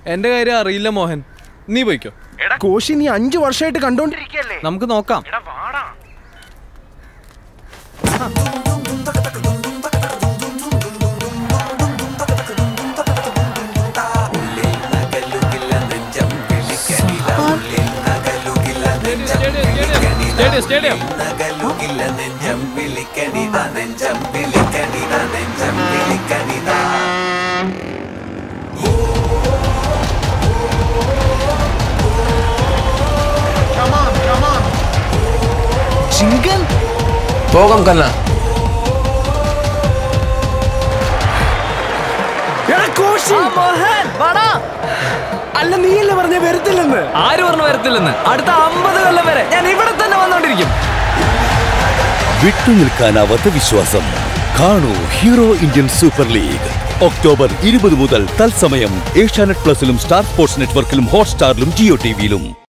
എന്റെ കാര്യം അറിയില്ല മോഹൻ നീ പോയിക്കോ കോശി നീ അഞ്ചു വർഷമായിട്ട് കണ്ടോണ്ടിരിക്കല്ലേ നമുക്ക് നോക്കാം സ്റ്റേഡിയം സ്റ്റേഡിയം ചിങ്കൻ പോകാം കണ്ണ എടാ കോശി അല്ല നീയല്ലേ പറഞ്ഞ വരത്തില്ലെന്ന് ആര് പറഞ്ഞു വരത്തില്ലെന്ന് അടുത്ത അമ്പത് കൊല്ലം വരെ ഞാൻ ഇവിടെ തന്നെ വന്നോണ്ടിരിക്കും വിട്ടുനിൽക്കാനാവാത്ത വിശ്വാസം കാണൂ hero Indian super league October ഇരുപത് മുതൽ തത്സമയം ഏഷ്യാനെറ്റ് പ്ലസിലും സ്റ്റാർ സ്പോർട്സ് നെറ്റ്വർക്കിലും ഹോട്ട്സ്റ്റാറിലും ജിയോ ടിവിയിലും